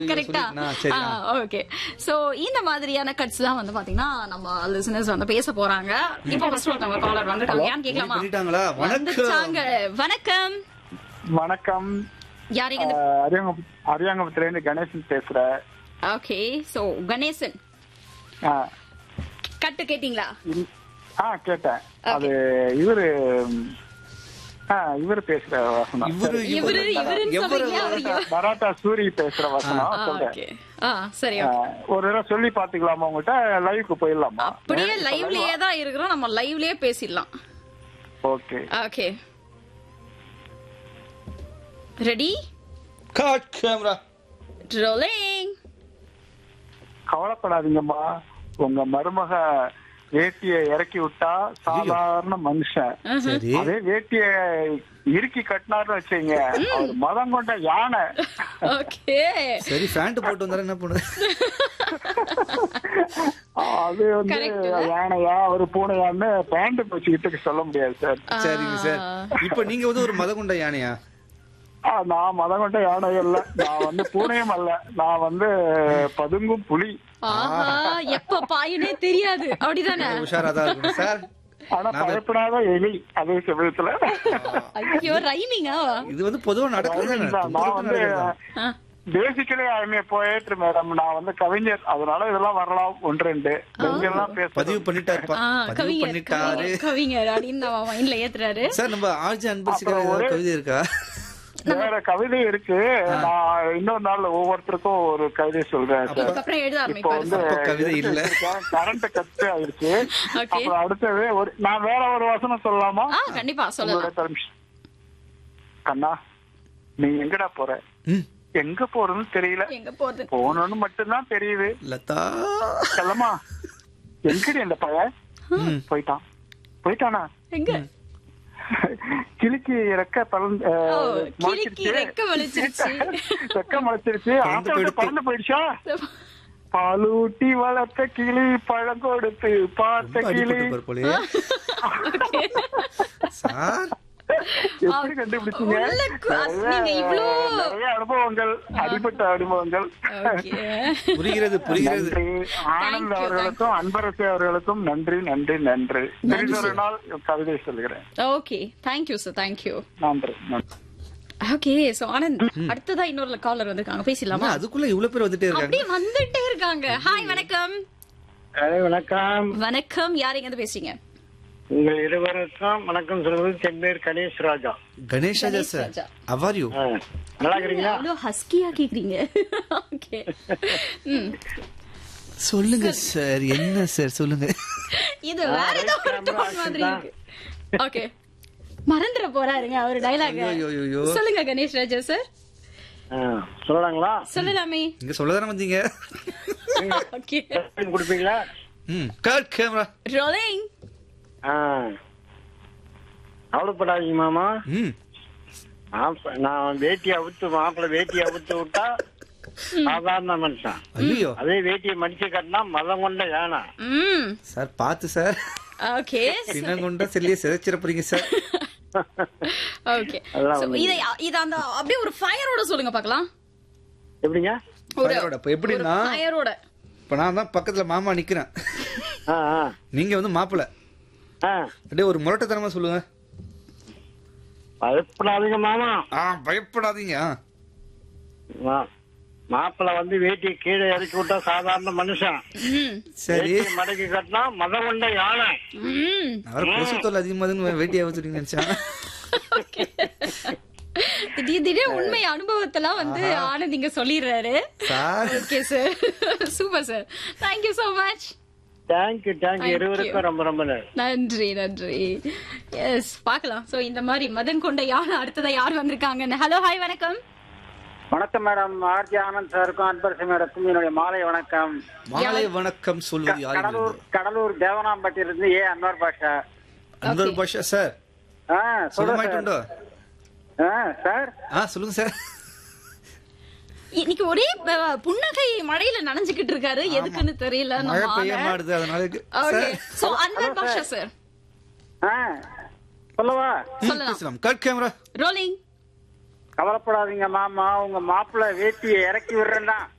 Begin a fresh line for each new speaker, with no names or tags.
கரெக்டா
சொல்லிட்டுனா, சரி, ஆ.
Okay so இந்த மாதிரியான கட்ஸ் தான் வந்து பாத்தீங்கன்னா நம்ம லிசனர்ஸ் வந்து பேச போறாங்க இப்போ ஃபர்ஸ்ட் ஒருத்தவங்க காலர் வந்துட்டாங்க யான்னு கேட்கலாமா
பண்ணிட்டாங்களா வணக்கம்
வந்துட்டாங்க வணக்கம்
வணக்கம்
யாரீங்க இந்த-
அஹ், அரியாங்க அரியாங்கபுரத்துல இருந்து கணேசன் பேசுறேன்
ஓகே சோ கணேசன்
அஹ்,
கட்டு கேட்டீங்களா
இ- ஆ கேட்டேன் அது இவரு ம், ஆ, இவரு பேசுற வசனம்
இவரு
இவரு இவருன்னு
எவரு
சொல்றீங்க அவரு
பராட்டா சூரி பேசுற வசனம் சொல்றேன்
ஓகே ஆ சரி okay.
அஹ், ஒரு தடவை சொல்லி பாத்துக்கலாமா உங்ககிட்ட லைவுக்கு போயிடலாமா
அப்படியே லைவ்லயே தான் இருக்கிறோம் நம்ம லைவ்லயே பேசிடலாம்
okay
okay ready
got camera
rolling
கவலைப்படாதீங்கம்மா உங்க மருமக வேட்டிய இறக்கி விட்டா சாதாரண மனுஷன்
சரி
அதே வேட்டிய இறுக்கி கட்டினாருன்னு வச்சீங்க அவர் மதம் கொண்ட யானை
ஓகே
சரி ஃபேண்ட் போட்டு வந்தாரு என்ன பண்ணுது
அது வந்து
Correct.
யானையா ஒரு பூனையான்னு பேண்ட் வச்சுக்கிட்டு சொல்ல முடியாது சார்
சரிங்க சார் இப்போ நீங்க வந்து ஒரு மதகுண்ட யானையா
ஆ, நான் மதம் கொண்ட யானை இல்ல நான் வந்து பூனையும் அல்ல நான் வந்து பதுங்கும் புலி
ஆஹா எப்ப பாயுனே தெரியாது அப்படிதானே
உஷாரா தான் இருக்கணும் சார்
ஆனா
நான்
பயப்படாத எலி அதே சமயத்துல
ஐயோ ரைமிங்கா
இது வந்து பொதுவா நடக்குது
நான் வந்து பேசிக்கலி ஐமே போயிட்டு மேடம் நான் வந்து கவிஞர் அதனால இதெல்லாம் வரலாம் ஒன்று ரெண்டு எல்லாம் பேச
பதிவு பண்ணிட்டாருப்பா பதிவு
கவிஞர்
பண்ணிட்டாரு
கவிஞர், கவிஞர் அப்படின்னு நம்ம மைண்ட்ல ஏத்துறாரு
சார் நம்ம ஆர்ஜி அன்பரசிக்காக
அப்புறம்
ஏதாவது
ஒரு-
கவிதை இருக்கா
வேற கவிதை இருக்கு நான் இன்னொரு நாள்ல ஒவ்வொருத்தருக்கும் ஒரு கவிதை சொல்றேன் சார்
இதுக்கப்புறம் எழுத
இப்போ வந்து
ஆரம்பிப்பாரு
அப்ப கவிதை இல்ல.
கரண்ட் கட்டு ஆயிடுச்சு
Okay.
அப்புறம் அடுத்தது ஒரு நான் வேற ஒரு வசனம் சொல்லலாமா
ஆ கண்டிப்பா
உங்களோட
சொல்லலாம்
பெர்மிஷன் கண்ணா நீ எங்கடா போற
ம்
எங்க போறதுன்னு தெரியல
எங்க போறது
போகணும்னு மட்டும்தான் தெரியுது
லதா
செல்லமா எங்கடி அந்த பையன்
ம்
போயிட்டான் போயிட்டானா
எங்க
கிளிக்கு ரெக்க பறந்து
ஓ,
அஹ்,
கிளிக்கு
முளைச்சிருச்சு.
ரெக்க முளைச்சிருச்சு.
ரெக்க முளைச்சிருச்சு
பறந்து
ஆசை
போயிடுத்து.
பறந்து போயிடுச்சா பாலூட்டி வளர்த்த கிளி பழம் கொடுத்து பார்த்த
ரொம்ப
கிளி
அடிபட்டு போலயே சார்
எப்படி கண்டுபிடிச்சீங்க
உள்ள கு-
நிறைய-
நீங்க இவ்ளோ
நிறைய அனுபவங்கள் அடிப்பட்ட அனுபவங்கள்
ஓகே
புரிகிறது புரிகிறது
நன்றி ஆனந்த்
you,
அவர்களுக்கும் அன்பரசு அவர்களுக்கும் நன்றி நன்றி நன்றி ஒரு நாள் கவிதை சொல்கிறேன்
ஓகே தேங்க்யூ சார் தேங்க்யூ
நன்றி நன்றி
ஓகே சோ ஆனந்த் அடுத்ததா இன்னொரு காலர் வந்திருக்காங்க பேசிடலாமா
ஆமா, அதுக்குள்ள இவ்வளவு பேர் வந்துட்டே இருக்காங்க
அப்படியே வந்துட்டே இருக்காங்க ஹாய் வணக்கம்
வணக்கம்
வணக்கம் யார் எங்க இருந்து பேசுறீங்க
உங்கள் இருவருக்கும் வணக்கம் சொல்வது செம்பேர் கணேஷ் ராஜா
கணேஷ் ராஜா
கணேஷ்
சார்
ராஜா.
அவர் யூ
ஆ, நல்லா இருக்கிறீங்களா
அவ்வளவு ஹஸ்கியா கேக்குறீங்க ஓகே ம்
சொல்லுங்க சார் என்ன சார் சொல்லுங்க
இது வேற ஏதோ ஒரு tone மாதிரி இருக்கு ஓகே மறந்துட போறாருங்க அவர் டைலாக்
ஐயோ, ஐயோ, ஐயோ.
சொல்லுங்க கணேஷ் ராஜா சார்
ஆ, சொல்லலாங்களா
சொல்லலாமே
இங்க சொல்லதானே வந்தீங்க
ஓகே
Time கொடுப்பீங்களா
ம் கட் கேமரா
ரோலிங்
ஆ. கவலைப்படாதீங்க மாமா
ம்
மாப்ப- நான் வேட்டியை அவுத்து மாப்பிள்ள வேட்டியை அவுத்து விட்டா சாதாரண மனுஷன்
ஐயோ
அதே வேட்டியை மடிச்சு கட்டினா மதம் கொண்ட யானை
ம்
சார் பார்த்து சார்
ஓகே
சின்னங்குண்ட செல்லிய சிதைச்சிட போறீங்க சார்
ஓகே
அதெல்லாம்
So, இதை இத அந்த அப்படியே ஒரு ஃபயரோட சொல்லுங்க பார்க்கலாம்
எப்படிங்க
ஒரு
ஃபயரோட இப்ப எப்படின்னா
ஃபயரோட
இப்ப நான் தான் பக்கத்துல மாமா நிக்கிறேன்
ஆ, ஆ,
நீங்க வந்து மாப்பிள்ள
ஆ.
அப்படியே ஒரு முரட்டத்தனமா சொல்லுங்க
பயப்படாதீங்க மாமா
ஆ பயப்படாதீங்க ஆ.
மா- மாப்பிள்ள வந்து வேட்டியை கீழே இறக்கி விட்டா சாதாரண மனுஷன்
ம்
சரி
வேட்டியை மடக்கி கட்டினா மதம் கொண்ட யானை
ம்
அவர் கொசு தொல்லை அதிகமாதுன்னு வேட்டியா வச்சுருங்க நினைச்சேன்
திடீர் திடீர் உண்மை அனுபவத்தெல்லாம் வந்து ஆனந்த் இங்க சொல்லிடுறாரு
sir
okay sir super sir thank you so much
thank you thank you
Thank
இருவருக்கும்
you.
ரொம்ப ரொம்ப நன்றி
நன்றி நன்றி எஸ் பார்க்கலாம் சோ இந்த மாதிரி மதன் கொண்ட யானை அடுத்ததா யார் வந்திருக்காங்கன்னு ஹலோ ஹாய் வணக்கம்
வணக்கம் மேடம் ஆர்ஜி ஆனந்த் சாருக்கும் அன்பரசு மேடக்கும் என்னுடைய மாலை வணக்கம்
மாலை வணக்கம் சொல்வது யார்
கடலூர் கடலூர் தேவனாம்பட்டியிலிருந்து ஏ அன்வர் பாஷா
அன்பர் பாஷா சார்
ஆ
சொல்ல
சொல்லுங்க
மாட்டோண்டோ
ஆ சார்
ஆ சொல்லுங்க சார்
இன்னைக்கு ஒரே அஹ், புன்னகை மழையில நனைஞ்சுக்கிட்டு இருக்காரு எதுக்குன்னு தெரியல
மழை
நம்ம
பெய்ய
ஆள.
மாட்டுது அதனால
okay
sir
so Anwar Basha sir
ஆ சொல்லவா
ம், பேசலாம் கட் கேமரா
ரோலிங்
கவலைப்படாதீங்க மாமா உங்க மாப்பிள்ளை வேட்டியை இறக்கி விடுறேன்னா